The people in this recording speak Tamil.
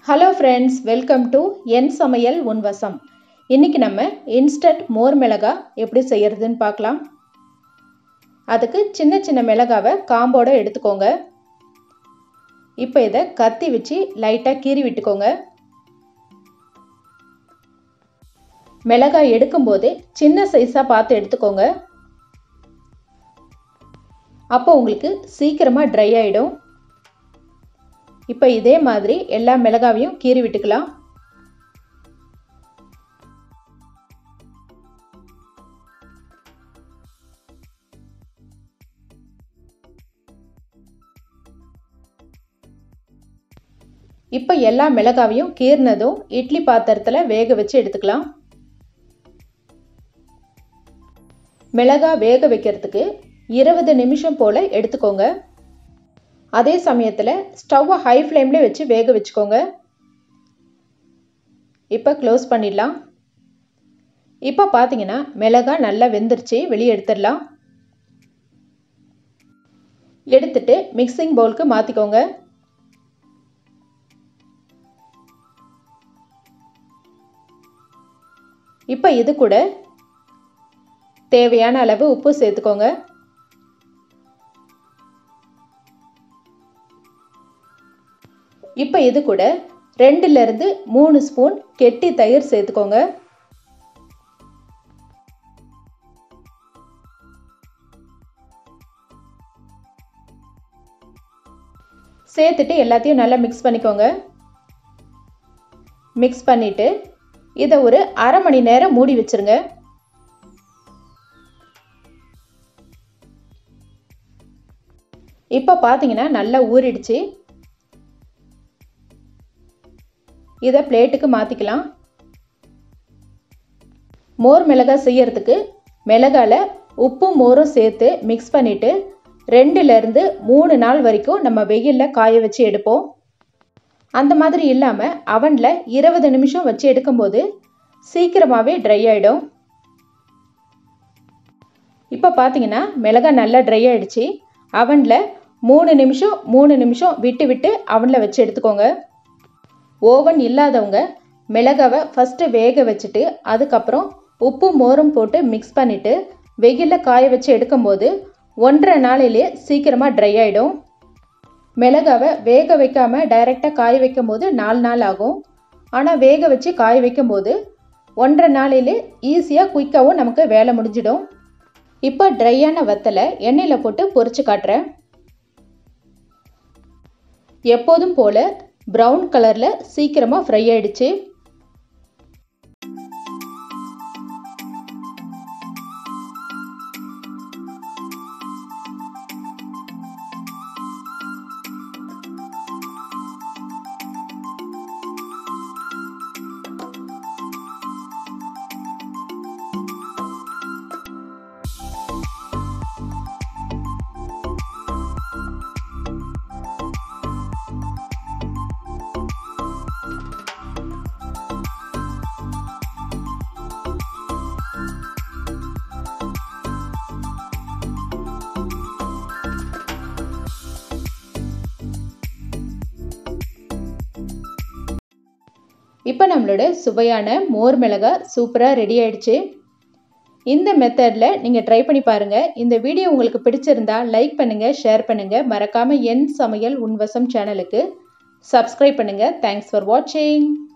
ஹலோ ஃப்ரெண்ட்ஸ் வெல்கம் டு என் சமையல் உன்வசம் இன்றைக்கி நம்ம இன்ஸ்டன்ட் மோர் மிளகா எப்படி செய்கிறதுன்னு பார்க்கலாம் அதுக்கு சின்ன சின்ன மிளகாவை காம்போட எடுத்துக்கோங்க இப்போ இதை கத்தி வச்சு லைட்டாக கீறி விட்டுக்கோங்க மிளகாய் எடுக்கும்போதே சின்ன சைஸாக பார்த்து எடுத்துக்கோங்க அப்போ உங்களுக்கு சீக்கிரமாக ட்ரை ஆகிடும் இப்போ இதே மாதிரி எல்லா மிளகாவையும் கீறி விட்டுக்கலாம் இப்போ எல்லா மிளகாவையும் கீர்னதும் இட்லி பாத்திரத்தில் வேக வச்சு எடுத்துக்கலாம் மிளகா வேக வைக்கிறதுக்கு இருபது நிமிஷம் போல் எடுத்துக்கோங்க அதே சமயத்தில் ஸ்டவ்வை ஹை ஃப்ளேம்லேயே வச்சு வேக வச்சுக்கோங்க இப்போ க்ளோஸ் பண்ணிடலாம் இப்போ பார்த்தீங்கன்னா மிளகா நல்லா வெந்துருச்சு வெளியே எடுத்துடலாம் எடுத்துட்டு மிக்சிங் பவுலுக்கு மாற்றிக்கோங்க இப்போ இது கூட தேவையான அளவு உப்பு சேர்த்துக்கோங்க இப்போ இது கூட ரெண்டுலேருந்து மூணு ஸ்பூன் கெட்டி தயிர் சேர்த்துக்கோங்க சேர்த்துட்டு எல்லாத்தையும் நல்லா மிக்ஸ் பண்ணிக்கோங்க மிக்ஸ் பண்ணிவிட்டு இதை ஒரு அரை மணி நேரம் மூடி வச்சுருங்க இப்போ பார்த்தீங்கன்னா நல்லா ஊறிடுச்சு இதை பிளேட்டுக்கு மாற்றிக்கலாம் மோர் மிளகாய் செய்யறதுக்கு மிளகாயில் உப்பும் மோரும் சேர்த்து மிக்ஸ் பண்ணிவிட்டு ரெண்டுலேருந்து மூணு நாள் வரைக்கும் நம்ம வெயிலில் காய வச்சு எடுப்போம் அந்த மாதிரி இல்லாமல் அவனில் இருபது நிமிஷம் வச்சு எடுக்கும்போது சீக்கிரமாகவே ட்ரை ஆகிடும் இப்போ பார்த்தீங்கன்னா மிளகாய் நல்லா ட்ரை ஆகிடுச்சு அவனில் மூணு நிமிஷம் மூணு நிமிஷம் விட்டு விட்டு அவனில் வச்சு எடுத்துக்கோங்க ஓவன் இல்லாதவங்க மிளகாவை ஃபஸ்ட்டு வேக வச்சுட்டு அதுக்கப்புறம் உப்பு மோரும் போட்டு மிக்ஸ் பண்ணிவிட்டு வெயிலில் காய வச்சு எடுக்கும்போது ஒன்றரை நாளிலே சீக்கிரமாக ட்ரை ஆகிடும் மிளகாவை வேக வைக்காமல் டைரெக்டாக காய வைக்கும் போது நாலு நாள் ஆகும் ஆனால் வேக வச்சு காய வைக்கும் போது ஒன்றரை நாளிலே ஈஸியாக குயிக்காகவும் நமக்கு வேலை முடிஞ்சிடும் இப்போ ட்ரையான வத்தலை எண்ணெயில் போட்டு பொரிச்சு காட்டுறேன் எப்போதும் போல் ப்ரௌன் கலரில் சீக்கிரமாக ஃப்ரை ஆயிடுச்சு இப்போ நம்மளோட சுவையான மோர் மிளகாய் சூப்பராக ரெடி ஆயிடுச்சு இந்த மெத்தடில் நீங்கள் ட்ரை பண்ணி பாருங்கள் இந்த வீடியோ உங்களுக்கு பிடிச்சிருந்தா லைக் பண்ணுங்கள் ஷேர் பண்ணுங்கள் மறக்காமல் என் சமையல் உன்வசம் சேனலுக்கு சப்ஸ்கிரைப் பண்ணுங்கள் தேங்க்ஸ் ஃபார் வாட்சிங்